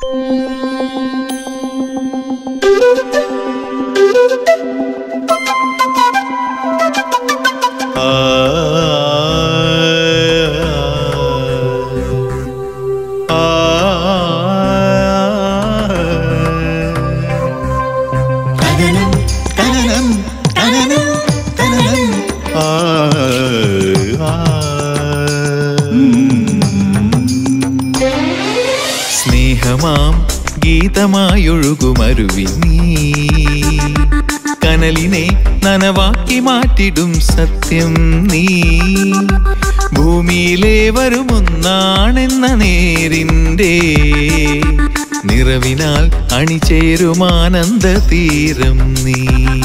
തനനം തനനം തനനം തനനം ആ ആ സ്നേഹമാം ഗീതമായൊഴുകുമരുവി നീ കനലിനെ നനവാക്കി മാറ്റിടും സത്യം നീ ഭൂമിയിലെ വരുമൊന്നാണെന്ന നേരിൻ്റെ നിറവിനാൽ അണിചേരുമാനന്ദ തീരം നീ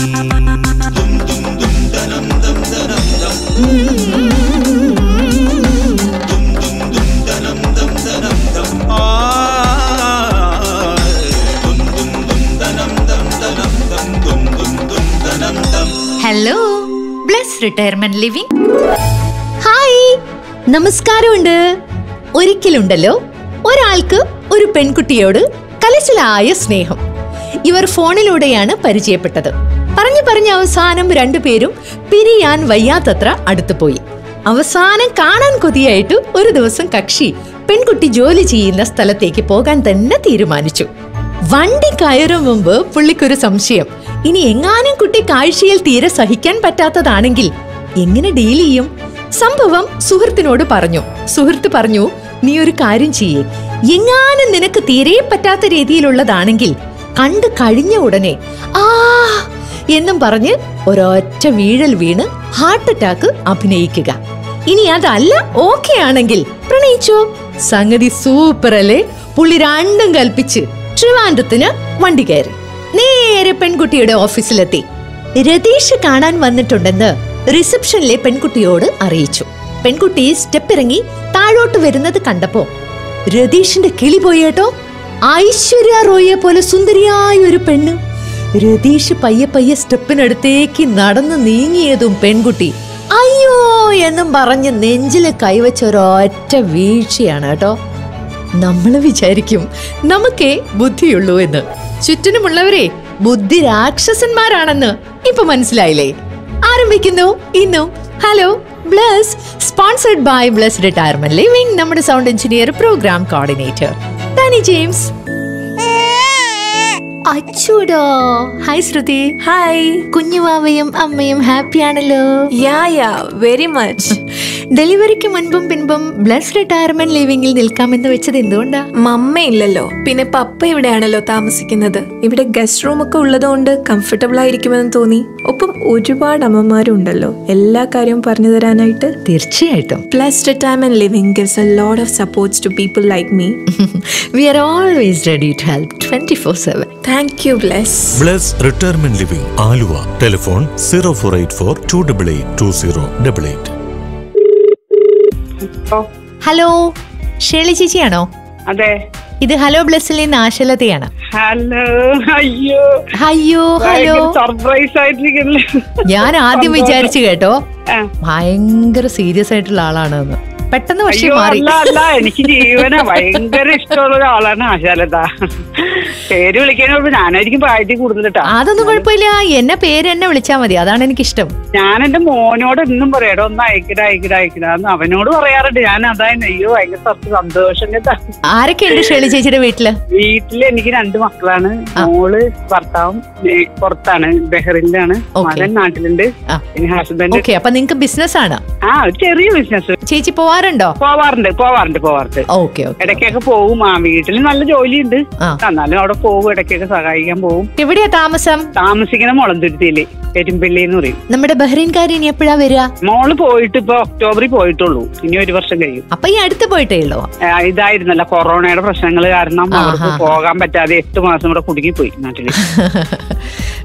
hello Bless retirement living hi നമസ്കാരമുണ്ട് ഒരിക്കലുണ്ടല്ലോ ഒരാൾക്ക് ഒരു പെൺകുട്ടിയോട് കലശലായ സ്നേഹം ഇവർ ഫോണിലൂടെയാണ് പരിചയപ്പെട്ടത് പറഞ്ഞു പറഞ്ഞ് അവസാനം രണ്ടുപേരും പിരിയാൻ വയ്യാത്തത്ര അടുത്തു പോയി അവസാനം കാണാൻ കൊതിയായിട്ട് ഒരു ദിവസം കക്ഷി പെൺകുട്ടി ജോലി ചെയ്യുന്ന സ്ഥലത്തേക്ക് പോകാൻ തന്നെ തീരുമാനിച്ചു വണ്ടി കയറും മുമ്പ് പുള്ളിക്കൊരു സംശയം ഇനി എങ്ങാനും കുട്ടി കാഴ്ചയിൽ തീരെ സഹിക്കാൻ പറ്റാത്തതാണെങ്കിൽ എങ്ങനെ ഡീൽ ചെയ്യും സംഭവം സുഹൃത്തിനോട് പറഞ്ഞു സുഹൃത്ത് പറഞ്ഞു നീ ഒരു കാര്യം ചെയ്യേ എങ്ങാനും നിനക്ക് തീരെ പറ്റാത്ത രീതിയിലുള്ളതാണെങ്കിൽ കണ്ടു കഴിഞ്ഞ ഉടനെ ആ എന്നും പറഞ്ഞ് ഒരൊറ്റ വീഴൽ വീണ് ഹാർട്ട് അറ്റാക്ക് അഭിനയിക്കുക ഇനി അതല്ല ഓക്കെ ആണെങ്കിൽ പ്രണയിച്ചോ സംഗതി സൂപ്പർ അല്ലേ പുള്ളി രണ്ടും കൽപ്പിച്ച് ട്രിവാൻഡത്തിന് വണ്ടി കയറി നേരെ പെൺകുട്ടിയുടെ ഓഫീസിലെത്തി രതീഷ് കാണാൻ വന്നിട്ടുണ്ടെന്ന് റിസപ്ഷനിലെ പെൺകുട്ടിയോട് അറിയിച്ചു പെൺകുട്ടി സ്റ്റെപ്പ് ഇറങ്ങി താഴോട്ട് വരുന്നത് കണ്ടപ്പോ രതീഷിന്റെ കിളി പോയേട്ടോ ഐശ്വര്യ റോയെ പോലെ സുന്ദരിയായ ഒരു പെണ്ണ് രതീഷ് പയ്യെ പയ്യെ സ്റ്റെപ്പിനടുത്തേക്ക് നടന്നു നീങ്ങിയതും പെൺകുട്ടി അയ്യോ എന്നും പറഞ്ഞ് നെഞ്ചില് കൈവച്ച ഒരൊറ്റ വീഴ്ചയാണ് കേട്ടോ നമ്മൾ വിചാരിക്കും നമുക്കേ ബുദ്ധിയുള്ളൂ എന്ന് ചുറ്റിനുമുള്ളവരെ ബുദ്ധി രാക്ഷസന്മാരാണെന്ന് ഇപ്പൊ മനസ്സിലായില്ലേ ആരംഭിക്കുന്നു ഇന്നും hello Bless sponsored by Bless retirement Living നമ്മുടെ സൗണ്ട് എഞ്ചിനീയർ പ്രോഗ്രാം കോർഡിനേറ്റർ താനി ജെയിംസ് അച്ചൂടോ ഹായ് ശ്രുതി ഹായ് കുഞ്ഞുവാവയും അമ്മയും ഹാപ്പി ആണല്ലോ യാ യാ വെരി മച്ച് ഡെലിവറിക്ക് മുൻപും പിൻപും ബ്ലസ് റിട്ടയർമെന്റ് ലിവിംഗിൽ നിൽക്കാമെന്ന് വെച്ചത് എന്തുകൊണ്ടാ മമ്മ ഇല്ലല്ലോ പിന്നെ പപ്പ ഇവിടെയാണല്ലോ താമസിക്കുന്നത് ഇവിടെ ഗസ്റ്റ് റൂം ഒക്കെ ഉള്ളതുകൊണ്ട് കംഫർട്ടബിൾ ആയിരിക്കുമെന്ന് തോന്നി ഒപ്പം ഒരുപാട് അമ്മമാരും ഉണ്ടല്ലോ എല്ലാ കാര്യവും പറഞ്ഞു തരാനായിട്ട് തീർച്ചയായിട്ടും Bless Retirement Living gives a lot of supports to people like me we are always ready to help twenty four seven thank you bless Bless retirement Living Aluva telephone zero four eight four two double eight two zero double eight hello Shelly ചേച്ചിയാണോ അതെ ഇത് hello ബ്ലസ്സിൽ നിന്ന് ആശലതയാണ് hello അയ്യോ അയ്യോ hello surprise ആയിട്ടിരിക്കല്ലേ ഞാൻ ആദ്യം വിചാരിച്ചു കേട്ടോ ആ. ഭയങ്കര സീരിയസ് ആയിട്ടുള്ള ആളാണ് എന്ന് പെട്ടെന്ന് പക്ഷെ അയ്യോ മാറി അല്ല അല്ല എനിക്ക് ജീവന ഭയങ്കര ഇഷ്ടമുള്ള ഒരാളാണ് ആശാലത പേര് വിളിക്കാനോട് ഞാനായിരിക്കും പ്രായത്തിൽ കൂടുതൽ കേട്ടാ അതൊന്നും കുഴപ്പമില്ല എന്നെ പേര് എന്നെ വിളിച്ചാ മതി അതാണ് എനിക്കിഷ്ടം ഞാൻ എന്റെ മോനോട് എന്നും പറയടോ ഒന്ന് അയക്കട അയക്കട അയക്കട എന്ന് അവനോട് പറയാറുണ്ട് ഞാൻ അതായത് അയ്യോ ഭയങ്കര സത്യ സന്തോഷം കേട്ടാ ആരൊക്കെയുണ്ട് ഷേളി ചേച്ചിയുടെ വീട്ടില് വീട്ടില് എനിക്ക് രണ്ട് മക്കളാണ് മോള് ഭർത്താവും ഏ, പുറത്താണ് ബഹ്റിനിലാണ് Okay. മകൻ നാട്ടിലുണ്ട് ആ. പിന്നെ ഹസ്ബൻഡ് ഓക്കെ അപ്പൊ നിങ്ങക്ക് ബിസിനസ് ആണ് ആ ഒരു ചെറിയ ബിസിനസ് ചേച്ചി പോവാറുണ്ടോ പോവാറുണ്ട് പോവാറുണ്ട് പോവാറുണ്ട് ഓക്കെ ഓക്കെ ഇടയ്ക്കൊക്കെ പോവും ആ വീട്ടിൽ നല്ല ജോലിയുണ്ട് ആ. എന്നാലും അവിടെ പോകും ഇടയ്ക്കൊക്കെ സഹായിക്കാൻ പോവും എവിടെയാ താമസം താമസിക്കുന്ന മുളന്തുരുത്തിയില് പെരുമ്പള്ളി എന്ന് പറയും നമ്മുടെ ബഹ്റൈൻകാരി ഇനി എപ്പോഴാ വരിക മോള് പോയിട്ട് ഇപ്പൊ ഒക്ടോബറിൽ പോയിട്ടുള്ളൂ ഇനി ഒരു വർഷം കഴിയും അപ്പൊ ഈ അടുത്ത് പോയിട്ടേ ഉള്ളൂ ആ, ഇതായിരുന്നല്ല കൊറോണയുടെ പ്രശ്നങ്ങൾ കാരണം ആ, അവർക്ക് ആ. പോകാൻ പറ്റാതെ എട്ട് മാസം ഇവിടെ കുടുങ്ങിപ്പോയി നാട്ടില്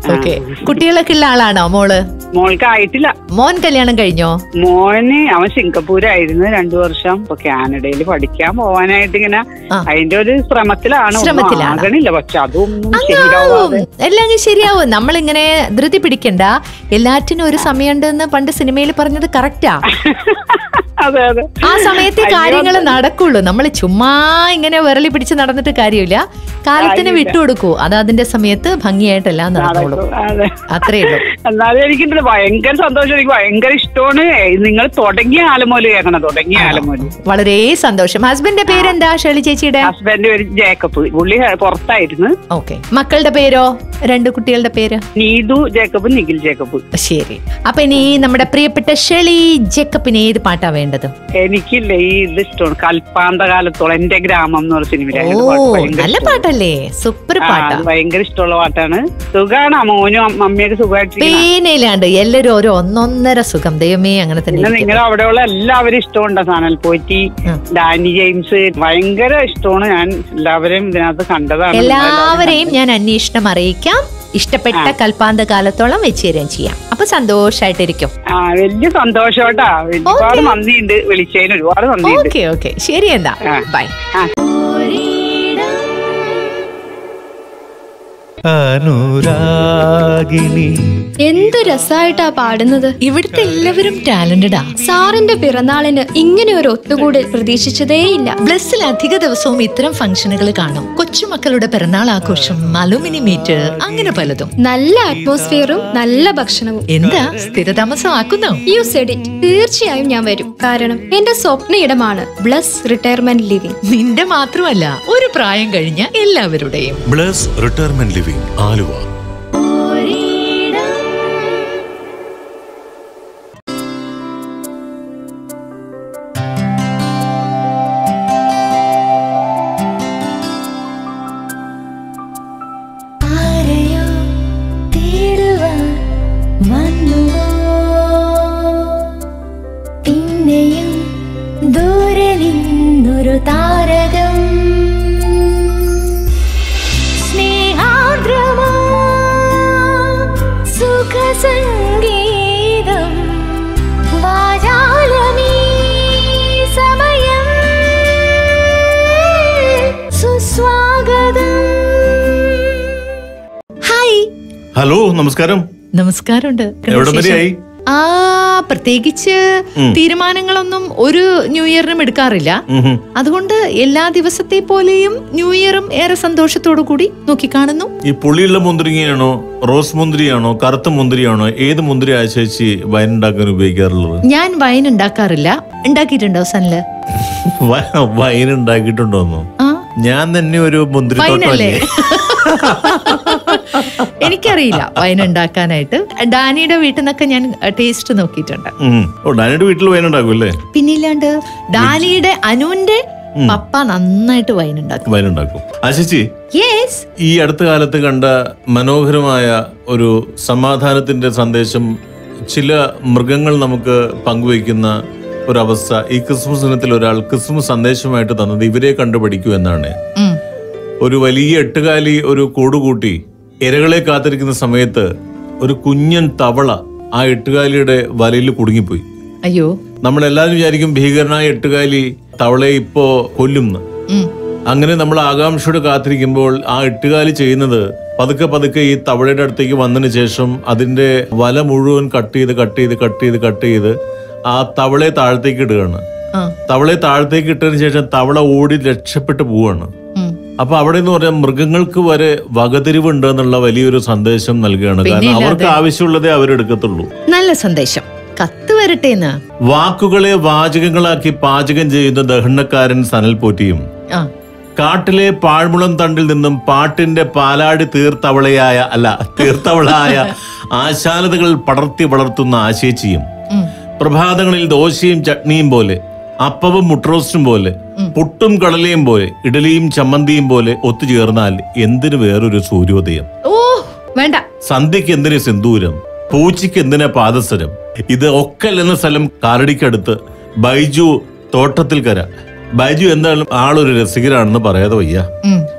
ഓക്കെ കുട്ടികളൊക്കെ ഉള്ള ആളാണോ മോള് മോൾക്ക് ആയിട്ടില്ല മോൻ കല്യാണം കഴിഞ്ഞോ മോന് അവൻ സിംഗപ്പൂരായിരുന്നു രണ്ടു വർഷം ഇപ്പൊ കാനഡയിൽ പഠിക്കാൻ പോവാനായിട്ട് ഇങ്ങനെ ആ. അതിന്റെ ഒരു ശ്രമത്തിലാണ് ഒന്നും ശ്രമത്തിലാണ്. ആകണില്ല പക്ഷെ അതൊന്നും അങ്ങാവും ശരിയാവാതെ എല്ലാം അങ്ങ് ശരിയാവും നമ്മളിങ്ങനെ ധൃതി പിടിക്കണ്ട എല്ലാറ്റിനും ഒരു സമയമുണ്ടെന്ന് പണ്ട് സിനിമയിൽ പറഞ്ഞത് കറക്റ്റാ അതെ അതെ ആ സമയത്തെ അയ്യോ, കാര്യങ്ങൾ നടക്കുള്ളൂ നമ്മൾ ചുമ്മാ ഇങ്ങനെ വിരളി പിടിച്ച് നടന്നിട്ട് കാര്യമില്ല കാലത്തിന് കാര്യമില്ല. വിട്ടുകൊടുക്കൂ അത് അതിന്റെ സമയത്ത് ഭംഗിയായിട്ടെല്ലാം നടന്നോളൂ നടക്കും. അതെ അത്രേ ഉള്ളൂ എന്നാലും എനിക്കുണ്ടല്ലോ ഭയങ്കര സന്തോഷം എനിക്ക് ഭയങ്കര ഇഷ്ടമാണ് നിങ്ങൾ തുടങ്ങിയ ആലമോല് കേൾക്കണം തുടങ്ങിയ ആലമോല് വളരെ സന്തോഷം ഹസ്ബൻഡിന്റെ പേരെന്താ ഷേളി ചേച്ചിയുടെ ഹസ്ബൻഡ് പേര് ജേക്കബ് പുള്ളി പുറത്തായിരുന്നു ഓക്കെ മക്കളുടെ പേരോ രണ്ട് കുട്ടികളുടെ പേര് നീതു ജേക്കബ് നിഖിൽ ജേക്കബ് ശരി അപ്പൊ ഇനി നമ്മുടെ പ്രിയപ്പെട്ട ഷെളി ജേക്കബിന് ഏത് പാട്ടാ വേണ്ടത് എനിക്കില്ല ഈ ഇത് ഇഷ്ടമാണ് കൽപ്പാന്ത കാലത്തോളം എന്റെ ഗ്രാമം എന്ന് പറഞ്ഞ സിനിമയിലാണ് ഓ പാട്ട് ഭയങ്കര നല്ല ഇഷ്ടമാണ്. പാട്ടല്ലേ സൂപ്പർ ആ, പാട്ടാ അത് ഭയങ്കര ഇഷ്ടമുള്ള പാട്ടാണ് സുഖാണ് മോനും അമ്മ- മമ്മിയൊക്കെ സുഖമായിട്ടിരിക്കണം പേനയിലാണ്ട് എല്ലാരും ഓരോ ഒന്നൊന്നര സുഖം ദൈവമേ അങ്ങനെ തന്നെ പിന്നെ ഇരിക്കട്ടെ. നിങ്ങൾ അവിടെയുള്ള എല്ലാവരും ഇഷ്ടമുണ്ട് സനൽ പോറ്റി ഉം. ഡാനി ജെയിംസ് ഭയങ്കര ഇഷ്ടമാണ് ഞാൻ എല്ലാവരെയും ഇതിനകത്ത് കണ്ടതാണ് എല്ലാവരെയും ഞാൻ അന്വേഷണം അറിയിക്കാം ഇഷ്ടപ്പെട്ട കൽപ്പാന്ത കാലത്തോളം വെച്ച് തരാൻ ചെയ്യാം അപ്പൊ സന്തോഷായിട്ടിരിക്കും ആ വലിയ സന്തോഷോട്ടാ ഒരുപാട് നന്ദിയുണ്ട് വിളിച്ചതിന് ഒരുപാട് നന്ദിയുണ്ട് ഓക്കെ ഓക്കെ ശരി എന്താ ആ. ബൈ ആ. അനുരാഗിണി എന്ത് രസമായിട്ടാ പാടുന്നത് ഇവിടുത്തെ എല്ലാവരും ടാലന്റഡാ സാറിന്റെ പിറന്നാളിന് ഇങ്ങനെ ഒരു ഒത്തുകൂടൽ പ്രതീക്ഷിച്ചതേയില്ല ബ്ലസ്സിൽ അധിക ദിവസവും ഇത്തരം ഫംഗ്ഷനുകൾ കാണും കൊച്ചുമക്കളുടെ പിറന്നാൾ ആഘോഷം അലുമിനി മീറ്റ് അങ്ങനെ പലതും നല്ല അറ്റ്മോസ്ഫിയറും നല്ല ഭക്ഷണവും എന്താ സ്ഥിരതാമസം ആക്കുന്നോ യു സെഡ് ഇറ്റ് തീർച്ചയായും ഞാൻ വരും കാരണം എന്റെ സ്വപ്ന ഇടമാണ് ബ്ലസ് റിട്ടയർമെന്റ് ലിവിംഗ് നിന്റെ മാത്രമല്ല ഒരു പ്രായം കഴിഞ്ഞ എല്ലാവരുടെയും ബ്ലസ് റിട്ടയർമെന്റ് ലിവിംഗ് ആലുവ ആരെയോ തേടുവാൻ വന്നുവോ പിന്നെയും ദൂരെ നിന്നൊരു താരകം സ്നേഹാർദ്രമാ സുഖസംഗീതം വാചാലമീ സമയം സുസ്വാഗതം ഹായ് ഹലോ നമസ്കാരം നമസ്കാരമുണ്ട് എവിടെ വരെയായി ആ പ്രത്യേകിച്ച് തീരുമാനങ്ങളൊന്നും ഒരു ന്യൂ ഇയറിനും എടുക്കാറില്ല ഉം. അതുകൊണ്ട് എല്ലാ ദിവസത്തെ പോലെയും ന്യൂ ഇയറും ഏറെ സന്തോഷത്തോടു കൂടി നോക്കിക്കാണുന്നു ഈ പുളിയുള്ള മുന്തിരിങ്ങയാണോ റോസ് മുന്തിരിയാണോ കറുത്ത മുന്തിരിയാണോ ഏത് മുന്തിരി ആ ചേച്ചി വൈൻ ഉണ്ടാക്കാൻ ഉപയോഗിക്കാറുള്ളത് ഞാൻ വൈൻ ഉണ്ടാക്കാറില്ല ഉണ്ടാക്കിയിട്ടുണ്ടോ സനില് വ- വൈൻ ഉണ്ടാക്കിയിട്ടുണ്ടോന്നോ ആ ഞാൻ തന്നെ ഒരു മുന്തിരി വൈനല്ലേ തോട്ടമല്ലേ എനിക്കറിയില്ല വൈൻ ഉണ്ടാക്കാനായിട്ട് ഡാനിയുടെ വീട്ടിൽ നിന്നൊക്കെ ഞാൻ ടേസ്റ്റ് നോക്കിയിട്ടുണ്ട് ഉം. ഓ ഡാനിയുടെ വീട്ടിൽ വൈൻ ഉണ്ടാക്കും അല്ലേ പിന്നില്ലാണ്ട് ഡാനിയുടെ അനുവിന്റെ പപ്പ നന്നായിട്ട് വൈൻ ഉണ്ടാക്കും വൈൻ ഉണ്ടാക്കും ആ ചേച്ചി യെസ് ഈ അടുത്ത കാലത്ത് കണ്ട മനോഹരമായ ഒരു സമാധാനത്തിന്റെ സന്ദേശം ചില മൃഗങ്ങൾ നമുക്ക് പങ്കുവയ്ക്കുന്ന ഒരവസ്ഥ ഈ ക്രിസ്മസ് ദിനത്തിൽ ഒരാൾ ക്രിസ്മസ് സന്ദേശമായിട്ട് തന്നത് ഇവരെ കണ്ടുപഠിക്കൂ എന്നാണ് ഒരു വലിയ എട്ടുകാലി ഒരു കൂടുകൂട്ടി ഇരകളെ കാത്തിരിക്കുന്ന സമയത്ത് ഒരു കുഞ്ഞൻ തവള ആ എട്ടുകാലിയുടെ വലയിൽ കുടുങ്ങിപ്പോയി അയ്യോ നമ്മളെല്ലാവരും വിചാരിക്കും ഭീകരനായ എട്ടുകാലി തവളയെ ഇപ്പോ കൊല്ലുന്നു ഉം. അങ്ങനെ നമ്മൾ ആകാംക്ഷയോടെ കാത്തിരിക്കുമ്പോൾ ആ എട്ടുകാലി ചെയ്യുന്നത് പതുക്കെ പതുക്കെ ഈ തവളയുടെ അടുത്തേക്ക് വന്നതിന് ശേഷം അതിന്റെ വല മുഴുവൻ കട്ട് ചെയ്ത് കട്ട് ചെയ്ത് കട്ട് ചെയ്ത് കട്ട് ചെയ്ത് ആ തവളയെ താഴത്തേക്ക് ഇടുകയാണ് ആ തവളയെ താഴത്തേക്ക് ഇട്ടതിന് ശേഷം തവള ഓടി രക്ഷപ്പെട്ടു പോവാണ് ഉം. അപ്പൊ അവിടെ എന്ന് പറയാൻ മൃഗങ്ങൾക്ക് വരെ വകതിരിവുണ്ട് എന്നുള്ള വലിയൊരു സന്ദേശം നൽകുകയാണ് കാരണം പിന്നെയില്ലാതെ. അവർക്ക് ആവശ്യമുള്ളതേ അവരെടുക്കത്തുള്ളൂ നല്ല സന്ദേശം കത്ത് വരട്ടേന്ന് വാക്കുകളെ വാചകങ്ങളാക്കി പാചകം ചെയ്യുന്ന ദഹനക്കാരൻ സനൽ പോറ്റിയും ആ കാട്ടിലെ പാഴ്മുളം തണ്ടിൽ നിന്നും പാട്ടിന്റെ പാലാടി തീർത്തവളയായ അല്ല തീർത്തവളായ ആശാലതകൾ പടർത്തി വളർത്തുന്ന ആശേച്ചിയും ഉം. പ്രഭാതങ്ങളിൽ ദോശയും ചട്നിയും പോലെ അപ്പവും മുട്രോസ്റ്റും പോലെ പുട്ടും കടലയും പോലെ ഇഡലിയും ചമ്മന്തിയും പോലെ ഒത്തുചേർന്നാൽ എന്തിനു വേറൊരു സൂര്യോദയം ഓ വേണ്ട സന്ധ്യക്ക് എന്തിനു സിന്ദൂരം പൂച്ചയ്ക്ക് എന്തിനാ പാദസരം ഇത് ഒക്കൽ എന്ന സ്ഥലം കാലടിക്കടുത്ത് ബൈജു തോട്ടത്തിൽ കര ബൈജു എന്തായാലും ആളൊരു രസികരാണെന്ന് പറയാതെ വയ്യ ഉം.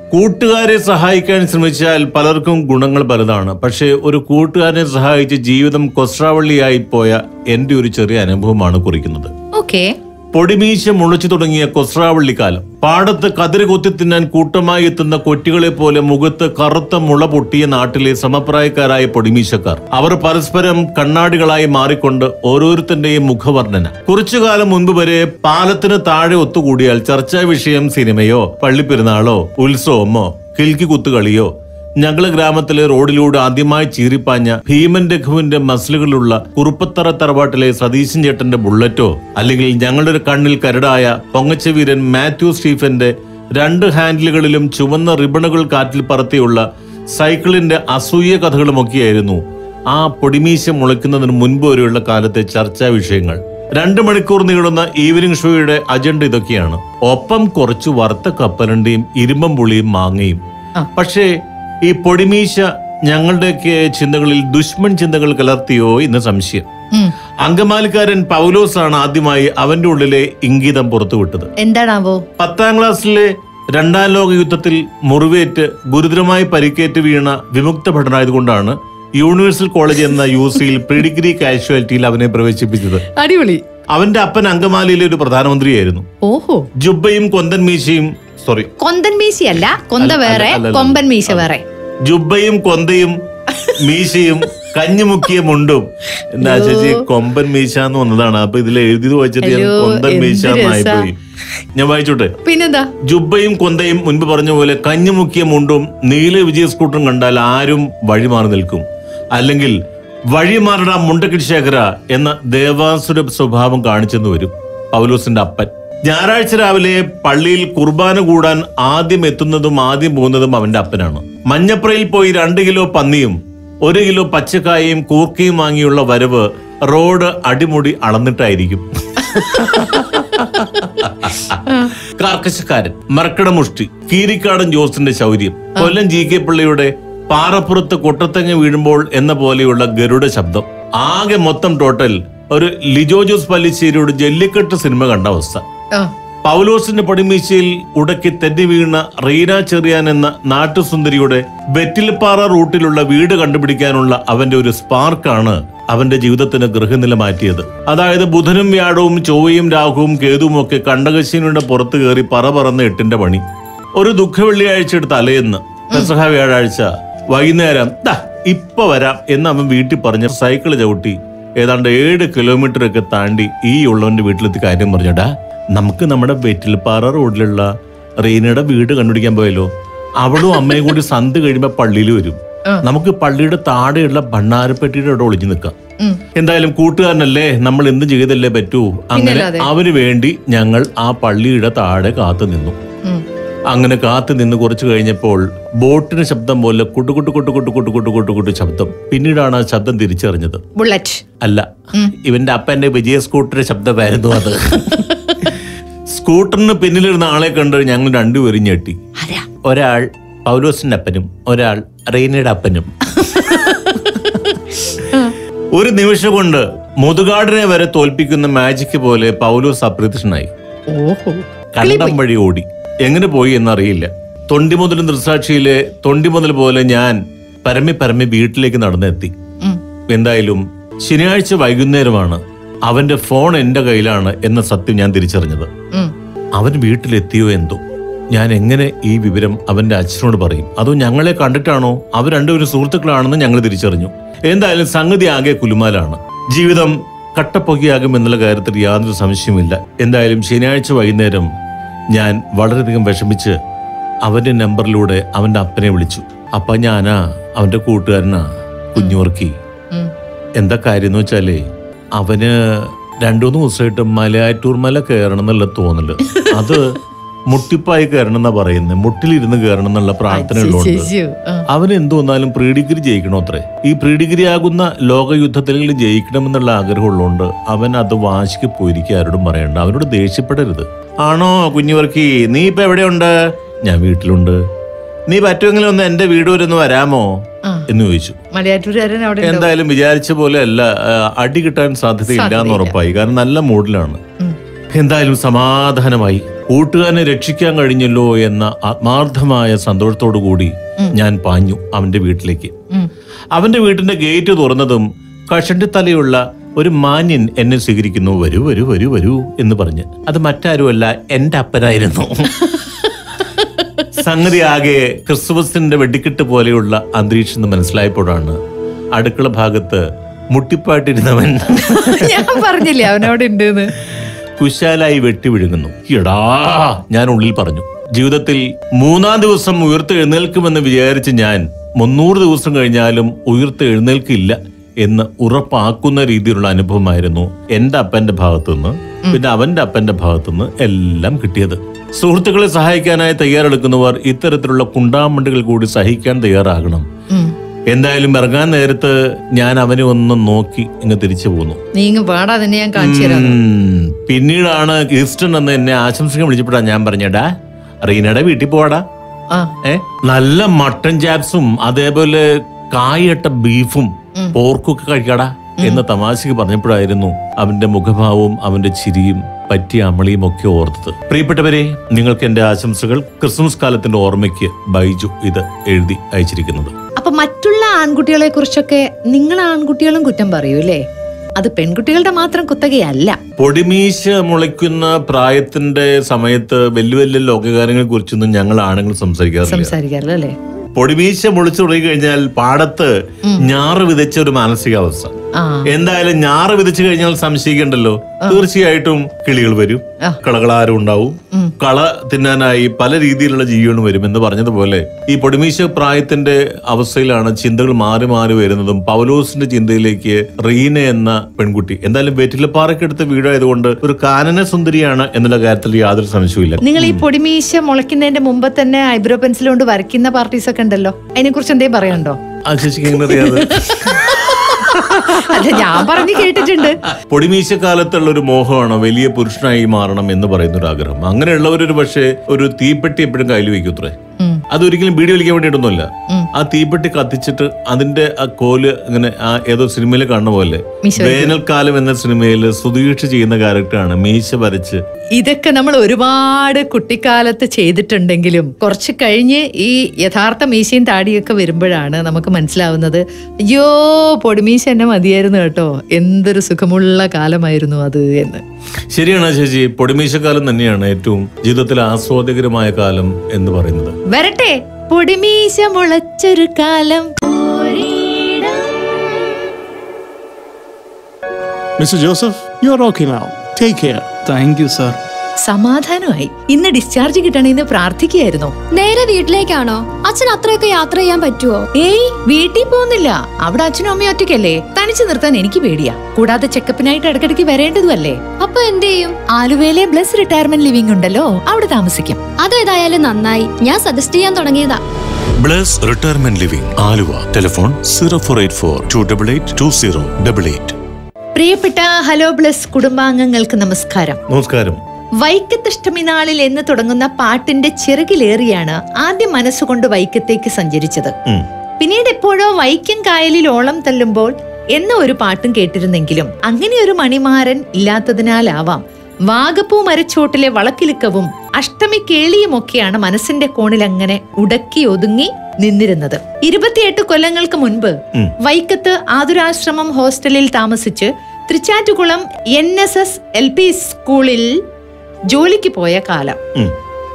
കൂട്ടുകാരെ സഹായിക്കാൻ ശ്രമിച്ചാൽ പലർക്കും ഗുണങ്ങൾ പലതാണ് പക്ഷേ ഒരു കൂട്ടുകാരനെ സഹായിച്ച് ജീവിതം കൊസ്രാവള്ളിയായി പോയ എന്റെ ഒരു ചെറിയ അനുഭവമാണ് കുറിക്കുന്നത് ഓക്കെ പൊടിമീശ മുളച്ചു തുടങ്ങിയ കൊസ്രാവള്ളിക്കാലം പാടത്ത് കതിര് കൊത്തി തിന്നാൻ കൂട്ടമായി എത്തുന്ന കൊറ്റികളെ പോലെ മുഖത്ത് കറുത്ത മുള പൊട്ടിയ നാട്ടിലെ സമപ്രായക്കാരായ പൊടിമീശക്കാർ അവർ പരസ്പരം കണ്ണാടികളായി മാറിക്കൊണ്ട് ഓരോരുത്തന്റെയും മുഖവർണ്ണന കുറച്ചു കാലം മുൻപ് വരെ പാലത്തിന് താഴെ ഒത്തുകൂടിയാൽ ചർച്ചാ വിഷയം സിനിമയോ പള്ളിപ്പെരുന്നാളോ ഉത്സവമോ കിൽക്കി കുത്തുകളിയോ ഞങ്ങളെ ഗ്രാമത്തിലെ റോഡിലൂടെ ആദ്യമായി ചീറിപ്പാഞ്ഞ ഭീമൻ രഘുവിന്റെ മസിലുകളുള്ള കുറുപ്പത്തറ തറവാട്ടിലെ സതീശൻ ചേട്ടന്റെ ബുള്ളറ്റോ അല്ലെങ്കിൽ ഞങ്ങളുടെ ഒരു കണ്ണിൽ കരടായ പൊങ്ങച്ചവീരൻ മാത്യു സ്റ്റീഫന്റെ രണ്ട് ഹാൻഡിലുകളിലും ചുവന്ന റിബണുകൾ കാറ്റിൽ പറത്തിയുള്ള സൈക്കിളിന്റെ അസൂയ കഥകളുമൊക്കെയായിരുന്നു ആ പൊടിമീശ മുളയ്ക്കുന്നതിന് മുൻപ് വരെയുള്ള കാലത്തെ ചർച്ചാ വിഷയങ്ങൾ രണ്ട് മണിക്കൂർ നീളുന്ന ഈവനിംഗ് ഷോയുടെ അജണ്ട ഇതൊക്കെയാണ് ഒപ്പം കുറച്ചു വറുത്ത കപ്പലണ്ടിയും ഇരുമ്പം പുളിയും മാങ്ങയും പക്ഷേ ഈ പൊടിമീശ ഞങ്ങളുടെയൊക്കെ ചിന്തകളിൽ ദുഷ്മൻ ചിന്തകൾ കലർത്തിയോ എന്ന് സംശയം അങ്കമാലിക്കാരൻ പൗലോസ് ആണ് ആദ്യമായി അവന്റെ ഉള്ളിലെ ഇംഗിതം പുറത്തുവിട്ടത് എന്താണാവോ പത്താം ക്ലാസ്സിലെ രണ്ടാം ലോക യുദ്ധത്തിൽ മുറിവേറ്റ് ഗുരുതരമായി പരിക്കേറ്റ് വീണ വിമുക്ത ഭടനായതുകൊണ്ടാണ് യൂണിവേഴ്സൽ കോളേജ് എന്ന യു സിയിൽ പ്രീഡിഗ്രി കാഷ്വാലിറ്റിയിൽ അവനെ പ്രവേശിപ്പിച്ചത് അടിപൊളി അവന്റെ അപ്പൻ അങ്കമാലിയിലെ ഒരു പ്രധാനമന്ത്രിയായിരുന്നു ഓഹോ ജുബയും കൊന്തൻ മീശയും സോറി കൊന്തൻ മീശയല്ല കൊന്ത അല്ല, വേറെ അല്ല, അല്ല. കൊമ്പൻ മീശ വേറെ ജുബയും കൊന്തയും മീശയും കഞ്ഞുമുക്കിയ മുണ്ടും എന്താ ചേച്ചി കൊമ്പൻ മീശ എന്ന് വന്നതാണ് അപ്പൊ ഇതിൽ എഴുതി വെച്ചിട്ട് ഞാൻ അയ്യോ, കൊന്തൻ എന്ത് മീശ എന്നായി രസാ. പോയി ഞാൻ വായിച്ചോട്ടെ പിന്നെന്താ ജുബയും കൊന്തയും മുൻപ് പറഞ്ഞ പോലെ കഞ്ഞുമുക്കിയ മുണ്ടും നീല വിജയ സ്കൂട്ടറും കണ്ടാൽ ആരും വഴിമാറി നിൽക്കും അല്ലെങ്കിൽ വഴിമാറട മുണ്ടക്കിശേഖര എന്ന ദേവാസുര സ്വഭാവം കാണിച്ചെന്ന് വരും പൗലോസിന്റെ അപ്പൻ ഞായറാഴ്ച രാവിലെ പള്ളിയിൽ കുർബാന കൂടാൻ ആദ്യം എത്തുന്നതും ആദ്യം പോകുന്നതും അവന്റെ അപ്പനാണ് മഞ്ഞപ്രയിൽ പോയി രണ്ട് കിലോ പന്നിയും ഒരു കിലോ പച്ചക്കായയും കൂർക്കയും വാങ്ങിയുള്ള വരവ് റോഡ് അടിമുടി അളന്നിട്ടായിരിക്കും കാർക്കശക്കാരൻ മർക്കടമുഷ്ടി കീരിക്കാടൻ ജോസിന്റെ ശൗര്യം കൊല്ലം ജി കെ പിള്ളയുടെ പാറപ്പുറത്ത് കൊട്ടത്തങ്ങ വീഴുമ്പോൾ എന്ന പോലെയുള്ള ഗരുഡ ശബ്ദം ആകെ മൊത്തം ടോട്ടൽ ഒരു ലിജോ ജോസ് പല്ലിശ്ശേരിയുടെ ജല്ലിക്കെട്ട് സിനിമ കണ്ട അവസ്ഥ ആ, പൗലോസിന്റെ പടിമീശയിൽ ഉടക്കി തെന്നി വീണ റീന ചെറിയാൻ എന്ന നാട്ടുസുന്ദരിയുടെ വെറ്റിൽപ്പാറ റൂട്ടിലുള്ള വീട് കണ്ടുപിടിക്കാനുള്ള അവന്റെ ഒരു സ്പാർക്കാണ് അവന്റെ ജീവിതത്തിന് ഗൃഹനില മാറ്റിയത് അതായത് ബുധനും വ്യാഴവും ചൊവ്വയും രാഹുവും കേതുവും ഒക്കെ കണ്ടകശീനുടെ പുറത്ത് കയറി പറ പറന്ന എട്ടിന്റെ പണി ഒരു ദുഃഖ വെള്ളിയാഴ്ചയുടെ തലേന്ന് പെസഹ വ്യാഴാഴ്ച വൈകുന്നേരം ദാ ഇപ്പൊ വരാം എന്ന് അവൻ വീട്ടിൽ പറഞ്ഞ് സൈക്കിൾ ചവിട്ടി ഏതാണ്ട് ഏഴ് കിലോമീറ്റർ ഒക്കെ താണ്ടി ഈ ഉള്ളവന്റെ വീട്ടിലെത്തി കാര്യം പറഞ്ഞടാ നമുക്ക് നമ്മുടെ വെറ്റിൽപ്പാറ റോഡിലുള്ള റീനയുടെ വീട് കണ്ടുപിടിക്കാൻ പോയല്ലോ അവളും അമ്മയും കൂടി സന്ത് കഴിയുമ്പോ പള്ളിയിൽ വരും നമുക്ക് പള്ളിയുടെ താഴെയുള്ള ഭണ്ണാരപ്പെട്ടിയുടെ അവിടെ ഒളിഞ്ഞു നിൽക്കാം എന്തായാലും കൂട്ടുകാരനല്ലേ നമ്മൾ എന്ത് ചെയ്തല്ലേ പറ്റൂ അങ്ങനെ പിന്നല്ലാതെ. അവന് വേണ്ടി ഞങ്ങൾ ആ പള്ളിയുടെ താഴെ കാത്തു നിന്നു ഉം. അങ്ങനെ കാത്തു നിന്ന് കുറച്ചു കഴിഞ്ഞപ്പോൾ ബോട്ടിന് ശബ്ദം പോലെ കുട്ടു കുട്ടു കുട്ടു കുട്ടു കുട്ടു കുട്ടു കുട്ടു കുട്ടു ശബ്ദം പിന്നീടാണ് ആ ശബ്ദം തിരിച്ചറിഞ്ഞത് ബുള്ളറ്റ് അല്ല ഇവന്റെ അപ്പന്റെ വിജയ സ്കൂട്ടറിന്റെ ശബ്ദമായിരുന്നു അത് സ്കൂട്ടറിന് പിന്നിലിരുന്ന ആളെ കണ്ട് ഞങ്ങൾ രണ്ടുപേരും ഞെട്ടി ആരാ ഒരാൾ പൗലോസിന്റെ അപ്പനും ഒരാൾ റീനയുടെ അപ്പനും ഒരു നിമിഷം കൊണ്ട് മുതുകാടിനെ വരെ തോൽപ്പിക്കുന്ന മാജിക് പോലെ പൗലോസ് അപ്രത്യക്ഷനായി ഓഹോ കണ്ടം വഴി ഓടി എങ്ങനെ പോയി എന്നറിയില്ല തൊണ്ടി മുതൽ ദൃസാക്ഷിയിലെ തൊണ്ടി മുതൽ പോലെ ഞാൻ പരമി പരമി വീട്ടിലേക്ക് നടന്നെത്തി ഉം. എന്തായാലും ശനിയാഴ്ച വൈകുന്നേരമാണ് അവന്റെ ഫോൺ എന്റെ കയ്യിലാണ് എന്ന സത്യം ഞാൻ തിരിച്ചറിഞ്ഞത് ഉം. അവൻ വീട്ടിലെത്തിയോ എന്തോ ഞാൻ എങ്ങനെ ഈ വിവരം അവന്റെ അച്ഛനോട് പറയും അതോ ഞങ്ങളെ കണ്ടിട്ടാണോ അവർ രണ്ടുപേരും സുഹൃത്തുക്കളാണെന്ന് ഞങ്ങൾ തിരിച്ചറിഞ്ഞു എന്തായാലും സംഗതി ആകെ കുലുമാലാണ് ജീവിതം കട്ടപ്പൊക്കിയാകും എന്നുള്ള കാര്യത്തിൽ യാതൊരു സംശയമില്ല എന്തായാലും ശനിയാഴ്ച വൈകുന്നേരം ഞാൻ വളരെയധികം വിഷമിച്ച് അവന്റെ നമ്പറിലൂടെ അവന്റെ അപ്പനെ വിളിച്ചു അപ്പ ഞാനാ അവന്റെ കൂട്ടുകാരനാ കുഞ്ഞുവർക്കി ഉം. എന്താ കാര്യം എന്ന് വെച്ചാലേ അവന് രണ്ടു മൂന്ന് ദിവസമായിട്ട് മലയാറ്റൂർ മല കയറണം എന്നുള്ള തോന്നല് അത് മുട്ടിപ്പായി കയറണം എന്നാ പറയുന്നത് മുട്ടിലിരുന്ന് കയറണം എന്നുള്ള പ്രാർത്ഥനകളുണ്ട് ശിശു. ആ. അവൻ എന്ത് വന്നാലും പ്രീ ഡിഗ്രി ജയിക്കണോ അത്രേ ഈ പ്രീ ഡിഗ്രി ആകുന്ന ലോകയുദ്ധത്തിൽ ജയിക്കണമെന്നുള്ള ആഗ്രഹമുള്ളതുകൊണ്ട് അവൻ അത് വാശിക്ക് പോയിരിക്കുക ആരോടും പറയണ്ട അവനോട് ദേഷ്യപ്പെടരുത് ആണോ കുഞ്ഞുവർക്കി നീ ഇപ്പൊ എവിടെയുണ്ട് ഞാൻ വീട്ടിലുണ്ട് നീ പറ്റുമെങ്കിൽ ഒന്ന് എന്റെ വീട് വരെ ഒന്ന് വരാമോ ആ. എന്ന് ചോദിച്ചു മലയാറ്റൂരുകാരൻ അവിടെ ഉണ്ടാവും. എന്തായാലും വിചാരിച്ച പോലെ അല്ല ആ, അടി കിട്ടാൻ സാധ്യതയില്ല എന്ന് സാധ്യതയില്ല. ഉറപ്പായി കാരണം നല്ല മൂഡിലാണ് ഉം. എന്തായാലും സമാധാനമായി കൂട്ടുകാരനെ രക്ഷിക്കാൻ കഴിഞ്ഞല്ലോ എന്ന ആത്മാർത്ഥമായ സന്തോഷത്തോടു കൂടി ഞാൻ പാഞ്ഞു അവന്റെ വീട്ടിലേക്ക് അവന്റെ വീട്ടിന്റെ ഗേറ്റ് തുറന്നതും കഷണ്ടിത്തലയുള്ള ഒരു മാന്യൻ എന്നെ സ്വീകരിക്കുന്നു വരൂ വരൂ വരൂ വരൂ എന്ന് പറഞ്ഞ് അത് മറ്റാരുമല്ല എന്റെ അപ്പനായിരുന്നു സംഗതി ആകെ ക്രിസ്തുമസിന്റെ വെടിക്കെട്ട് പോലെയുള്ള അന്തരീക്ഷം എന്ന് മനസ്സിലായപ്പോഴാണ് അടുക്കള ഭാഗത്ത് മുട്ടിപ്പാട്ടിരുന്നവൻ ഞാൻ പറഞ്ഞില്ലേ അവനോട് ഉണ്ടെന്ന് കുശാലായി വെട്ടി വിഴുങ്ങുന്നു എടാ ഞാൻ ഉള്ളിൽ പറഞ്ഞു ജീവിതത്തിൽ മൂന്നാം ദിവസം ഉയർത്തെഴുന്നേൽക്കുമെന്ന് വിചാരിച്ച് ഞാൻ മുന്നൂറ് ദിവസം കഴിഞ്ഞാലും ഉയർത്തെഴുന്നേൽക്കില്ല എന്ന് ഉറപ്പാക്കുന്ന രീതിയിലുള്ള അനുഭവമായിരുന്നു എന്റെ അപ്പന്റെ ഭാഗത്തുനിന്ന് പിന്നെ അവന്റെ അപ്പന്റെ ഭാഗത്തുനിന്ന് എല്ലാം കിട്ടിയത് സുഹൃത്തുക്കളെ സഹായിക്കാനായി തയ്യാറെടുക്കുന്നവർ ഇത്തരത്തിലുള്ള കുണ്ടാമണ്ടികൾ കൂടി സഹിക്കാൻ തയ്യാറാകണം എന്തായാലും ഇറങ്ങാൻ നേരത്ത് ഞാൻ അവനെ ഒന്ന് നോക്കി ഇങ്ങ് തിരിച്ചു പോന്നു നീ ഇങ്ങ് പാടാ തന്നെ ഞാൻ കാണിച്ചു തരാം ഉം. പിന്നീടാണ് ഈസ്റ്റൺ എന്ന് എന്നെ ആശംസിക്കാൻ വിളിച്ചപ്പോഴാ ഞാൻ പറഞ്ഞടാ റീനയുടെ വീട്ടിൽ പോവാടാ ആ ഏ നല്ല മട്ടൻ ചാപ്സും അതേപോലെ കായട്ട ബീഫും പോർക്കും ഒക്കെ കഴിക്കാടാ എന്ന് തമാശക്ക് പറഞ്ഞപ്പോഴായിരുന്നു അവന്റെ മുഖഭാവവും അവന്റെ ചിരിയും പറ്റിയ അമളിയും ഒക്കെ ഓർത്തത് പ്രിയപ്പെട്ടവരെ നിങ്ങൾക്ക് എന്റെ ആശംസകൾ ക്രിസ്മസ് കാലത്തിന്റെ ഓർമ്മയ്ക്ക് ബൈജു ഇത് എഴുതി അയച്ചിരിക്കുന്നത് അപ്പൊ മറ്റുള്ള ആൺകുട്ടികളെ കുറിച്ചൊക്കെ നിങ്ങൾ ആൺകുട്ടികളും കുറ്റം പറയൂ അല്ലേ അത് പെൺകുട്ടികളുടെ മാത്രം കുത്തകയല്ല പൊടിമീശ മുളയ്ക്കുന്ന പ്രായത്തിന്റെ സമയത്ത് വലിയ വലിയ ലോകകാര്യങ്ങളെ കുറിച്ചൊന്നും ഞങ്ങൾ ആണുങ്ങൾ സംസാരിക്കാറില്ല സംസാരിക്കാറില്ല അല്ലേ പൊടിമീശ മുളിച്ചു തുടങ്ങി കഴിഞ്ഞാൽ പാടത്ത് ഞാറ് വിതച്ച ഒരു മാനസികാവസ്ഥ ആ എന്തായാലും ഞാറ് വിതച്ചു കഴിഞ്ഞാൽ സംശയിക്കണ്ടല്ലോ തീർച്ചയായിട്ടും കിളികൾ വരും ആ. കളകളാരും ഉണ്ടാവും കള തിന്നാനായി പല രീതിയിലുള്ള ജീവികളും വരും എന്ന് പറഞ്ഞതുപോലെ ഈ പൊടിമീശ പ്രായത്തിന്റെ അവസ്ഥയിലാണ് ചിന്തകൾ മാറി മാറി വരുന്നതും പൗലോസിന്റെ ചിന്തയിലേക്ക് റീന എന്ന പെൺകുട്ടി എന്തായാലും വെറ്റിലപ്പാറയ്ക്കടുത്ത് വീടായതുകൊണ്ട് ഒരു കാനന സുന്ദരിയാണ് എന്നുള്ള കാര്യത്തിൽ യാതൊരു സംശയവുമില്ല നിങ്ങൾ ഈ പൊടിമീശ മുളയ്ക്കുന്നതിന്റെ മുമ്പ് തന്നെ ഐബ്രോ പെൻസിൽ കൊണ്ട് വരയ്ക്കുന്ന പാർട്ടീസ് ഒക്കെ ഉണ്ടല്ലോ അതിനെ കുറിച്ച് എന്തേ പറയണ്ടോ ആ ചേച്ചിക്ക് എങ്ങനെ അറിയാതെ അല്ല ഞാൻ പറഞ്ഞു കേട്ടിട്ടുണ്ട് പൊടിമീശ കാലത്തുള്ള ഒരു മോഹമാണ് വലിയ പുരുഷനായി മാറണം എന്ന് പറയുന്ന ഒരു ആഗ്രഹം അങ്ങനെയുള്ളവരൊരു പക്ഷേ ഒരു തീപ്പെട്ടി എപ്പോഴും കയ്യിൽ വെക്കൂത്രേ അതൊരിക്കലും വീഡിയോ വലിക്കാൻ വേണ്ടിയിട്ടൊന്നുമല്ല ആ തീപ്പെട്ടി കത്തിച്ചിട്ട് അതിന്റെ ആ കോല് ഇങ്ങനെ ആ ഏതോ സിനിമയിൽ കാണുന്ന പോലെ മീശ വേനൽക്കാലം എന്ന സിനിമയിൽ സുധീഷ് ചെയ്യുന്ന ക്യാരക്ടറാണ് മീശ വരച്ച് ഇതൊക്കെ നമ്മൾ ഒരുപാട് കുട്ടിക്കാലത്ത് ചെയ്തിട്ടുണ്ടെങ്കിലും കുറച്ച് കഴിഞ്ഞ് ഈ യഥാർത്ഥ മീശയും താടിയൊക്കെ വരുമ്പോഴാണ് നമുക്ക് മനസ്സിലാവുന്നത് അയ്യോ പൊടിമീശ എന്നെ മതിയായിരുന്നു കേട്ടോ എന്തൊരു സുഖമുള്ള കാലമായിരുന്നു അത് എന്ന് ശരിയാണ് ചേച്ചി പൊടിമീശക്കാലം തന്നെയാണ് ഏറ്റവും ജീവിതത്തിലെ ആസ്വാദ്യകരമായ കാലം എന്ന് പറയുന്നത് വരട്ടെ പൊടിമീശ മുളച്ചൊരു കാലം Mr. Joseph, you're okay now. Take care. Thank you sir സമാധാനമായി ഇന്ന് ഡിസ്ചാർജ് കിട്ടണമെന്ന് പ്രാർത്ഥിക്കുകയായിരുന്നോ നേരെ വീട്ടിലേക്കാണോ അച്ഛൻ അത്രയൊക്കെ യാത്ര ചെയ്യാൻ പറ്റുമോ ഏയ് വീട്ടിൽ പോകുന്നില്ല അവിടെ അച്ഛനും അമ്മയും ഒറ്റയ്ക്കല്ലേ തനിച്ചു നിർത്താൻ എനിക്ക് പേടിയാ കൂടാതെ ചെക്കപ്പിനായിട്ട് ഇടയ്ക്കിടയ്ക്ക് വരേണ്ടതുമല്ലേ അപ്പൊ എന്ത് ചെയ്യും ആലുവയിലെ ബ്ലസ് റിട്ടയർമെന്റ് ലിവിംഗ് ഉണ്ടല്ലോ അവിടെ താമസിക്കും അതേതായാലും നന്നായി ഞാൻ സജസ്റ്റ് ചെയ്യാൻ തുടങ്ങിയതാ Bless retirement Living Aluva telephone zero four eight four two double eight two zero double eight പ്രിയപ്പെട്ട ഹലോ ബ്ലസ് കുടുംബാംഗങ്ങൾക്ക് നമസ്കാരം നമസ്കാരം വൈക്കത്തഷ്ടമി നാളിൽ എന്ന് തുടങ്ങുന്ന പാട്ടിന്റെ ചിറകിലേറിയാണ് ആദ്യം മനസ്സുകൊണ്ട് വൈക്കത്തേക്ക് സഞ്ചരിച്ചത് ഉം. പിന്നീട് എപ്പോഴോ വൈക്കം കായലിൽ ഓളം തല്ലുമ്പോൾ എന്ന ഒരു പാട്ടും കേട്ടിരുന്നെങ്കിലും അങ്ങനെ ഒരു മണിമാരൻ ഇല്ലാത്തതിനാലാവാം വാഗപ്പൂ മരച്ചോട്ടിലെ വളക്കിലുക്കവും അഷ്ടമി കേളിയുമൊക്കെയാണ് മനസ്സിന്റെ കോണിൽ അങ്ങനെ ഉടക്കി ഒതുങ്ങി നിന്നിരുന്നത് ഇരുപത്തിയെട്ട് കൊല്ലങ്ങൾക്ക് മുൻപ് ഉം. വൈക്കത്ത് ആതുരാശ്രമം ഹോസ്റ്റലിൽ താമസിച്ച് Thrichattukulam N S S L P സ്കൂളിൽ ജോലിക്ക് പോയ കാലം ഉം.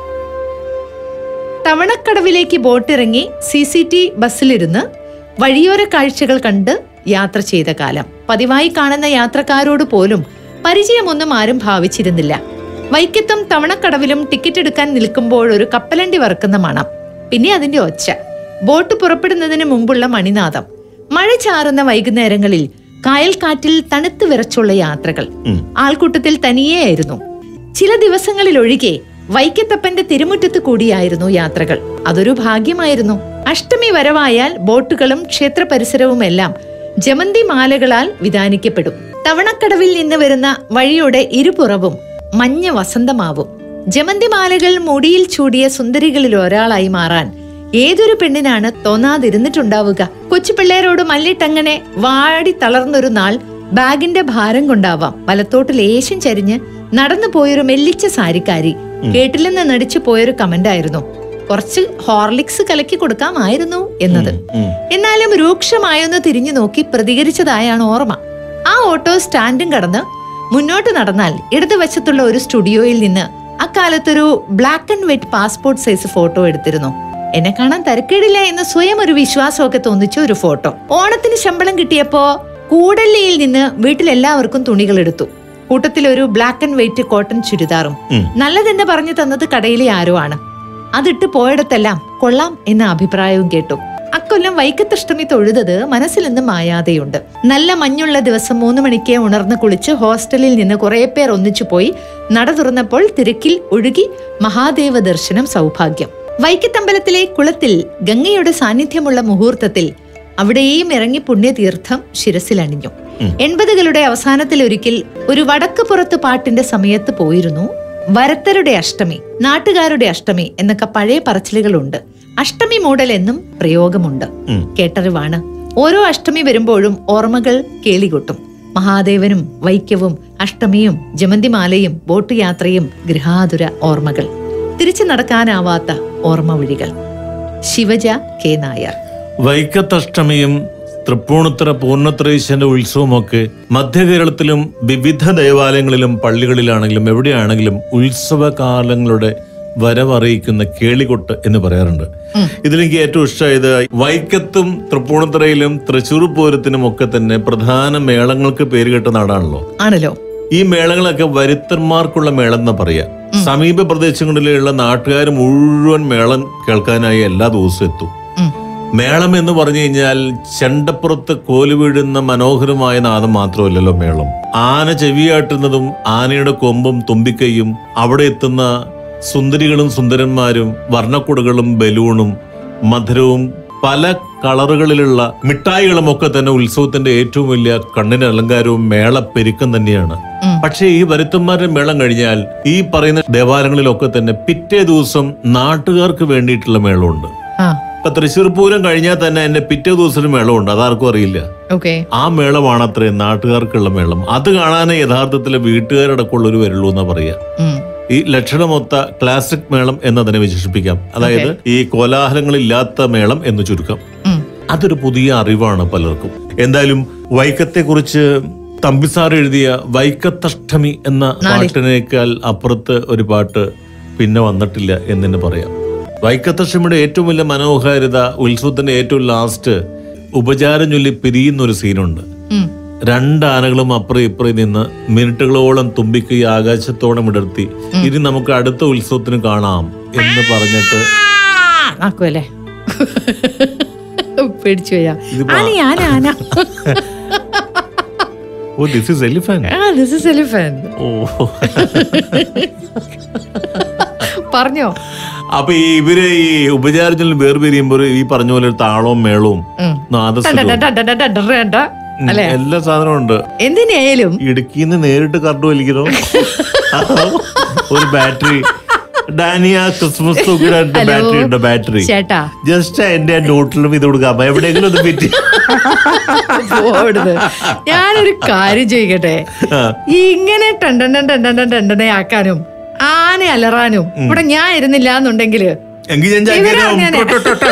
തവണക്കടവിലേക്ക് ബോട്ടിറങ്ങി സി സി ടി ബസ്സിലിരുന്ന് വഴിയോര കാഴ്ചകൾ കണ്ട് യാത്ര ചെയ്ത കാലം പതിവായി കാണുന്ന യാത്രക്കാരോട് പോലും പരിചയമൊന്നും ആരും ഭാവിച്ചിരുന്നില്ല വൈക്കത്തും തവണക്കടവിലും ടിക്കറ്റ് എടുക്കാൻ നിൽക്കുമ്പോൾ ഒരു കപ്പലണ്ടി വറക്കുന്ന മണം പിന്നെ അതിന്റെ ഒച്ച ബോട്ട് പുറപ്പെടുന്നതിന് മുമ്പുള്ള മണിനാദം മഴ ചാറുന്ന വൈകുന്നേരങ്ങളിൽ കായൽക്കാറ്റിൽ തണുത്തു വിറച്ചുള്ള യാത്രകൾ ഉം. ആൾക്കൂട്ടത്തിൽ തനിയെയായിരുന്നു ചില ദിവസങ്ങളിലൊഴികെ വൈക്കത്തപ്പന്റെ തിരുമുറ്റത്ത് കൂടിയായിരുന്നു യാത്രകൾ അതൊരു ഭാഗ്യമായിരുന്നു അഷ്ടമി വരവായാൽ ബോട്ടുകളും ക്ഷേത്ര പരിസരവുമെല്ലാം ജമന്തി മാലകളാൽ വിധാനിക്കപ്പെടും തവണക്കടവിൽ നിന്ന് വരുന്ന വഴിയുടെ ഇരുപുറവും മഞ്ഞ വസന്തമാവും ജമന്തി മാലകൾ മുടിയിൽ ചൂടിയ സുന്ദരികളിൽ ഒരാളായി മാറാൻ ഏതൊരു പെണ്ണിനാണ് തോന്നാതിരുന്നിട്ടുണ്ടാവുക കൊച്ചു പിള്ളേരോട് മല്ലിട്ടങ്ങനെ വാടി തളർന്നൊരു നാൾ ബാഗിന്റെ ഭാരം കൊണ്ടാവാം വലത്തോട്ട് ലേശം ചരിഞ്ഞ് നടന്നു പോയൊരു മെല്ലിച്ച സാരിക്കാരി കേട്ടില്ലെന്ന് നടിച്ചു പോയൊരു കമന്റ് ആയിരുന്നു കുറച്ച് ഹോർലിക്സ് കലക്കി കൊടുക്കാമായിരുന്നു എന്നത് എന്നാലും രൂക്ഷമായൊന്ന് തിരിഞ്ഞു നോക്കി പ്രതികരിച്ചതായാണ് ഓർമ്മ ആ ഓട്ടോ സ്റ്റാൻഡും കടന്ന് മുന്നോട്ട് നടന്നാൽ ഇടതുവശത്തുള്ള ഒരു സ്റ്റുഡിയോയിൽ നിന്ന് അക്കാലത്തൊരു black and white passport size photo എടുത്തിരുന്നു എന്നെ കാണാൻ തരക്കേടില്ല എന്ന് സ്വയം ഒരു വിശ്വാസമൊക്കെ തോന്നിച്ച ഒരു ഫോട്ടോ ഓണത്തിന് ശമ്പളം കിട്ടിയപ്പോ കൂടല്ലിയിൽ നിന്ന് വീട്ടിലെല്ലാവർക്കും തുണികൾ എടുത്തു കൂട്ടത്തിൽ ഒരു ബ്ലാക്ക് ആൻഡ് വൈറ്റ് കോട്ടൺ ചുരിദാറും നല്ലതെന്ന് പറഞ്ഞു തന്നത് കടയിലെ ആരോ ആണ് അതിട്ട് പോയിടത്തെല്ലാം കൊള്ളാം എന്ന അഭിപ്രായവും കേട്ടു അക്കൊല്ലം വൈക്കത്തഷ്ടമി തൊഴുതത് മനസ്സിൽ നിന്ന് മായാതെയുണ്ട് നല്ല മഞ്ഞുള്ള ദിവസം മൂന്ന് മണിക്ക് ഉണർന്ന് കുളിച്ച് ഹോസ്റ്റലിൽ നിന്ന് കുറെ പേർ ഒന്നിച്ചു പോയി നട തുറന്നപ്പോൾ തിരക്കിൽ ഒഴുകി മഹാദേവ ദർശനം സൗഭാഗ്യം വൈക്കത്തമ്പലത്തിലെ കുളത്തിൽ ഗംഗയുടെ സാന്നിധ്യമുള്ള മുഹൂർത്തത്തിൽ അവിടെയും ഇറങ്ങി പുണ്യതീർത്ഥം ശിരസിലണിഞ്ഞു എൺപതുകളുടെ അവസാനത്തിൽ ഒരിക്കൽ ഒരു വടക്ക് പുറത്ത് പാട്ടിന്റെ സമയത്ത് പോയിരുന്നു വരത്തരുടെ അഷ്ടമി നാട്ടുകാരുടെ അഷ്ടമി എന്നൊക്കെ പഴയ പറച്ചിലുകളുണ്ട് അഷ്ടമി മൂടൽ എന്നും പ്രയോഗമുണ്ട് കേട്ടറിവാണ് ഓരോ അഷ്ടമി വരുമ്പോഴും ഓർമ്മകൾ കേളികൊട്ടും മഹാദേവനും വൈക്കവും അഷ്ടമിയും ജമന്തിമാലയും ബോട്ട് യാത്രയും ഗൃഹാതുര ഓർമ്മകൾ തിരിച്ചു നടക്കാനാവാത്ത ഓർമ്മ വഴികൾ ശിവജ കെ നായർ വൈക്കത്തഷ്ടമിയും തൃപ്പൂണിത്തറ പൂർണ്ണത്രയീശന്റെ ഉത്സവമൊക്കെ മധ്യകേരളത്തിലും വിവിധ ദേവാലയങ്ങളിലും പള്ളികളിലാണെങ്കിലും എവിടെയാണെങ്കിലും ഉത്സവകാലങ്ങളുടെ വരവറിയിക്കുന്ന കേളികൊട്ട് എന്ന് പറയാറുണ്ട് ഇതിലെനിക്ക് ഏറ്റവും ഇഷ്ടമായത് വൈക്കത്തും തൃപ്പൂണിത്തറയിലും തൃശ്ശൂർ പൂരത്തിനും ഒക്കെ തന്നെ പ്രധാന മേളങ്ങൾക്ക് പേരുകെട്ട നാടാണല്ലോ ആണല്ലോ ഈ മേളങ്ങളൊക്കെ വരുത്തന്മാർക്കുള്ള മേളം എന്ന് പറയാ സമീപ പ്രദേശങ്ങളിലുള്ള നാട്ടുകാർ മുഴുവൻ മേളം കേൾക്കാനായി എല്ലാ ദിവസവും എത്തും മേളം എന്ന് പറഞ്ഞു കഴിഞ്ഞാൽ ചെണ്ടപ്പുറത്ത് കോല് വീഴുന്ന മനോഹരമായ നാദം മാത്രമല്ലല്ലോ മേളം ആന ചെവിയാട്ടുന്നതും ആനയുടെ കൊമ്പും തുമ്പിക്കൈയും അവിടെ എത്തുന്ന സുന്ദരികളും സുന്ദരന്മാരും വർണ്ണക്കുടകളും ബലൂണും മധുരവും പല കളറുകളിലുള്ള മിഠായികളും ഒക്കെ തന്നെ ഉത്സവത്തിന്റെ ഏറ്റവും വലിയ കണ്ണിന് അലങ്കാരവും മേളപ്പെരുക്കം തന്നെയാണ് പക്ഷേ ഈ വരുത്തന്മാരുടെ മേളം കഴിഞ്ഞാൽ ഈ പറയുന്ന ദേവാലയങ്ങളിലൊക്കെ തന്നെ പിറ്റേ ദിവസം നാട്ടുകാർക്ക് വേണ്ടിയിട്ടുള്ള മേളമുണ്ട് ആ ഇപ്പൊ തൃശ്ശൂർ പൂരം കഴിഞ്ഞാൽ തന്നെ എന്റെ പിറ്റേ ദിവസം ഒരു മേളമുണ്ട് അതാർക്കും അറിയില്ല ഓക്കെ ആ മേളമാണ് അത്രയും നാട്ടുകാർക്കുള്ള മേളം അത് കാണാനേ യഥാർത്ഥത്തിലെ വീട്ടുകാരടക്കമുള്ളവർ വരുള്ളൂ എന്നാ പറയാ ഈ ലക്ഷണമൊത്ത ക്ലാസിക് മേളം എന്നതിനെ വിശേഷിപ്പിക്കാം അതായത് ഈ കോലാഹലങ്ങളില്ലാത്ത മേളം എന്ന് ചുരുക്കം അതൊരു പുതിയ അറിവാണ് പലർക്കും എന്തായാലും വൈക്കത്തെ കുറിച്ച് തമ്പിസാർ എഴുതിയ വൈക്കത്തഷ്ടമി എന്ന പാട്ടിനേക്കാൾ അപ്പുറത്ത് ഒരു പാട്ട് പിന്നെ വന്നിട്ടില്ല എന്ന് തന്നെ പറയാം വൈക്കത്തഷ്ടമിയുടെ ഏറ്റവും വലിയ മനോഹാരിത ഉത്സവത്തിന്റെ ഏറ്റവും ലാസ്റ്റ് ഉപചാരം ചൊല്ലി പിരിയുന്ന ഒരു സീനുണ്ട് രണ്ട് ആനകളും അപ്പുറം ഇപ്പുറം നിന്ന് മിനിറ്റുകളോളം തുമ്പിക്കൈ ആകാശത്തോടെ മിടർത്തി ഇനി നമുക്ക് അടുത്ത ഉത്സവത്തിന് കാണാം എന്ന് പറഞ്ഞിട്ട് ആക്കുമല്ലേ പേടിച്ചു പോയാ ഇതിപ്പോ- ആന ആന ആന oh this is elephant ah this is elephant ഓ പറഞ്ഞോ അപ്പൊ ഈ ഇവര് ഈ ഉപചാരത്തിൽ വേർപിരിയുമ്പോൾ ഈ പറഞ്ഞ പോലെ ഒരു താളവും മേളവും ഉം. നാദസ്വരവും ടടടടടടടടട. ഉം, അല്ലേ എല്ലാ സാധനവും ഉണ്ട് എന്തിനായാലും ഇടുക്കിന്ന് നേരിട്ട് കറണ്ട് വലിക്കണോ അതോ ഒരു ബാറ്ററി ഡാനിയ ക്രിസ്മസ് തൂക്കിയുടെ ഹലോ. ബാറ്ററി ഉണ്ട് ബാറ്ററി ചേട്ടാ ജസ്റ്റ് എന്റെ നോട്ടിലും ഇത് കൊടുക്കാം എവിടെയെങ്കിലും ഒന്ന് പറ്റി പോടുന്നത് ഞാനൊരു കാര്യം ചോദിക്കട്ടെ ഈ ഇങ്ങനെ ടണ്ടൻ ടണ്ടൻ ടണ്ടനെ ആക്കാനും ആന അലറാനും ഇവിടെ ഞാൻ ഇരുന്നില്ല എന്നുണ്ടെങ്കില് എങ്കിൽ ഞാൻ ഇവരാ ചാക്കിയതാവും. അങ്ങനെ.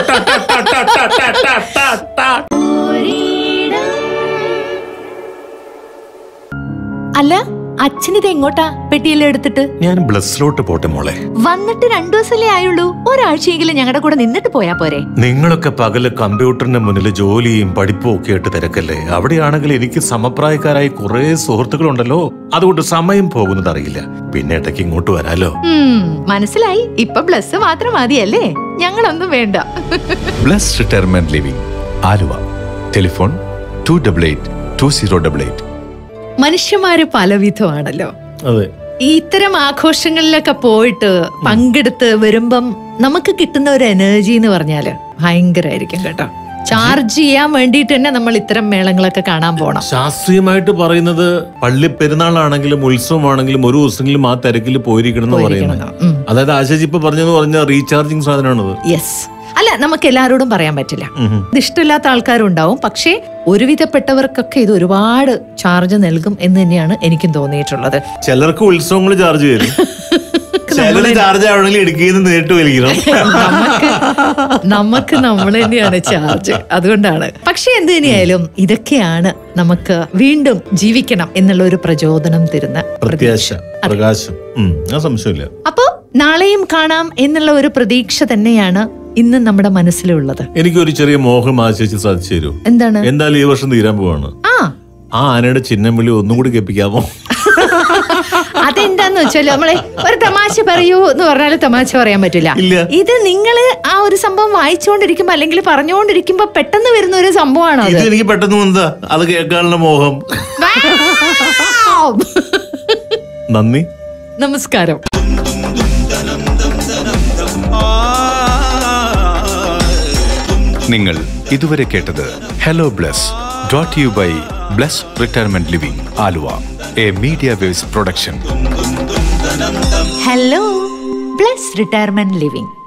അല്ല അച്ഛനിത് എങ്ങോട്ടാ പെട്ടിയെല്ലാം എടുത്തിട്ട് ഞാൻ ബ്ലസ്സിലോട്ട് പോട്ടെ മോളെ വന്നിട്ട് രണ്ടു ദിവസമല്ലേ ആയുള്ളൂ ഒരാഴ്ചയെങ്കിലും ഞങ്ങളുടെ കൂടെ നിന്നിട്ട് പോയാ പോരെ നിങ്ങളൊക്കെ പകല് കമ്പ്യൂട്ടറിന്റെ മുന്നിൽ ജോലിയും പഠിപ്പും ഒക്കെ ആയിട്ട് തിരക്കല്ലേ അവിടെയാണെങ്കിൽ എനിക്ക് സമപ്രായക്കാരായി കുറെ സുഹൃത്തുക്കളുണ്ടല്ലോ അതുകൊണ്ട് സമയം പോകുന്നത് അറിയില്ല പിന്നെ ഇടയ്ക്ക് ഇങ്ങോട്ട് വരാലോ ഉം, മനസ്സിലായി ഇപ്പൊ ബ്ലസ് മാത്രം മതിയല്ലേ ഞങ്ങളൊന്നും വേണ്ട Bless retirement Living Aluva telephone two double eight two zero double eight മനുഷ്യന്മാര് പലവിധമാണല്ലോ അതെ ഈ ഇത്തരം ആഘോഷങ്ങളിലൊക്കെ പോയിട്ട് പങ്കെടുത്ത് വരുമ്പം നമുക്ക് കിട്ടുന്ന ഒരു എനർജി എന്ന് പറഞ്ഞാല് ഭയങ്കരമായിരിക്കും കേട്ടോ ചാർജ് ചെയ്യാൻ വേണ്ടിയിട്ട് തന്നെ നമ്മൾ ഇത്തരം മേളങ്ങളൊക്കെ കാണാൻ പോണം ശാസ്ത്രീയമായിട്ട് പറയുന്നത് പള്ളി പെരുന്നാളാണെങ്കിലും ഉത്സവമാണെങ്കിലും ഒരു ദിവസമെങ്കിലും ആ തിരക്കിൽ പോയിരിക്കണം എന്ന് പറയുന്നത് ഉം. അതായത് ആശാജി ഇപ്പൊ പറഞ്ഞെന്ന് പറഞ്ഞ റീചാർജിങ് സാധനമാണത് യെസ് അല്ല നമുക്ക് എല്ലാവരോടും പറയാൻ പറ്റില്ല ഉം. ഇത് ഇഷ്ടമില്ലാത്ത ആൾക്കാരുണ്ടാവും പക്ഷേ ഒരുവിധപ്പെട്ടവർക്കൊക്കെ ഇത് ഒരുപാട് ചാർജ് നൽകും എന്ന് തന്നെയാണ് എനിക്കും തോന്നിയിട്ടുള്ളത് ചിലർക്ക് ഉത്സവങ്ങൾ ചാർജ് ചെയ്യും നമുക്ക് ചിലര് നമ്മളെ- ചാർജ് ആവണമെങ്കിൽ ഇടുക്കിന്ന് നേരിട്ട് വലിക്കണം നമുക്ക് നമുക്ക് നമ്മൾ തന്നെയാണ് ചാർജ് അതുകൊണ്ടാണ് പക്ഷെ എന്ത് തന്നെയായാലും ഇതൊക്കെയാണ് നമുക്ക് വീണ്ടും ജീവിക്കണം എന്നുള്ള ഒരു പ്രചോദനം തരുന്ന പ്രത്യാശ പ്രകാശം ഉം, ആ സംശയമില്ല അപ്പോ നാളെയും കാണാം എന്നുള്ള ഒരു പ്രതീക്ഷ തന്നെയാണ് ഇന്ന് നമ്മുടെ മനസ്സിലുള്ളത് എനിക്കൊരു ചെറിയ മോഹം ആശിച്ച് സാധിച്ചു തരൂ എന്താണ് എന്തായാലും ഈ വർഷം തീരാൻ പോവാണ് ആ ആ ആനയുടെ ചിഹ്നം വിളി ഒന്നും കൂടി കേൾപ്പിക്കാമോ അതെന്താന്ന് വെച്ചാൽ നമ്മളെ ഒരു തമാശ പറയൂ എന്ന് പറഞ്ഞാൽ തമാശ പറയാൻ പറ്റില്ല ഇല്ല. ഇത് നിങ്ങള് ആ ഒരു സംഭവം വായിച്ചുകൊണ്ടിരിക്കുമ്പോ അല്ലെങ്കിൽ പറഞ്ഞുകൊണ്ടിരിക്കുമ്പോ പെട്ടെന്ന് വരുന്ന ഒരു സംഭവമാണോ ഇത് അത് എനിക്ക് പെട്ടെന്ന് എന്താ അത് കേൾക്കാനുള്ള മോഹം നന്ദി നമസ്കാരം നിങ്ങൾ ഇതുവരെ കേട്ടത് hello Bless brought you by Bless retirement Living Aluva a media waves production hello Bless retirement living